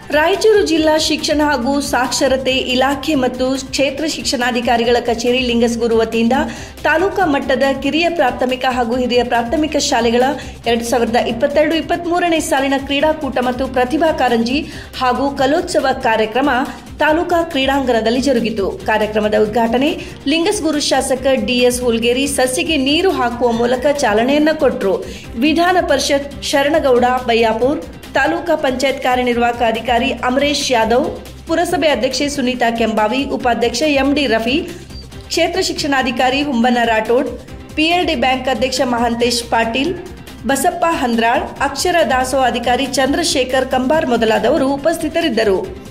ರಾಯಚೂರು ಜಿಲ್ಲಾ ಶಿಕ್ಷಣ ಹಾಗೂ ಸಾಕ್ಷರತೆ ಇಲಾಖೆ ಮತ್ತು ಕ್ಷೇತ್ರ ಶಿಕ್ಷಣಾಧಿಕಾರಿಗಳ ಕಚೇರಿ ಲಿಂಗಸ್ಗೂರು ವತಿಯಿಂದ ತಾಲೂಕಾ ಮಟ್ಟದ ಕಿರಿಯ ಪ್ರಾಥಮಿಕ ಹಾಗೂ ಹಿರಿಯ ಪ್ರಾಥಮಿಕ ಶಾಲೆಗಳ ಎರಡು ಸಾವಿರದ ಇಪ್ಪತ್ತೆರಡು ಇಪ್ಪತ್ಮೂರನೇ ಸಾಲಿನ ಕ್ರೀಡಾಕೂಟ ಮತ್ತು ಪ್ರತಿಭಾ ಕಾರಂಜಿ ಹಾಗೂ ಕಲೋತ್ಸವ ಕಾರ್ಯಕ್ರಮ ತಾಲೂಕಾ ಕ್ರೀಡಾಂಗಣದಲ್ಲಿ ಜರುಗಿತು ಕಾರ್ಯಕ್ರಮದ ಉದ್ಘಾಟನೆ ಲಿಂಗಸ್ಗೂರು ಶಾಸಕ ಡಿಎಸ್ ಹುಲ್ಗೇರಿ ಸಸಿಗೆ ನೀರು ಹಾಕುವ ಮೂಲಕ ಚಾಲನೆಯನ್ನ ಕೊಟ್ಟರು ವಿಧಾನ ಪರಿಷತ್ ಶರಣಗೌಡ ಬಯ್ಯಾಪುರ್ ತಾಲೂಕಾ ಪಂಚಾಯತ್ ಕಾರ್ಯನಿರ್ವಾಹಕ ಅಧಿಕಾರಿ ಅಮರೇಶ್ ಯಾದವ್ ಪುರಸಭೆ ಅಧ್ಯಕ್ಷೆ ಸುನೀತಾ ಕೆಂಬಾವಿ ಉಪಾಧ್ಯಕ್ಷ ಎಂಡಿ ರಫಿ ಕ್ಷೇತ್ರ ಶಿಕ್ಷಣಾಧಿಕಾರಿ ಹುಂಬನ ರಾಠೋಡ್ ಪಿಎಲ್ಡಿ ಬ್ಯಾಂಕ್ ಅಧ್ಯಕ್ಷ ಮಹಾಂತೇಶ್ ಪಾಟೀಲ್ ಬಸಪ್ಪ ಹಂದ್ರಾಳ್ ಅಕ್ಷರ ದಾಸೋಹ ಅಧಿಕಾರಿ ಚಂದ್ರಶೇಖರ್ ಕಂಬಾರ್ ಮೊದಲಾದವರು ಉಪಸ್ಥಿತರಿದ್ದರು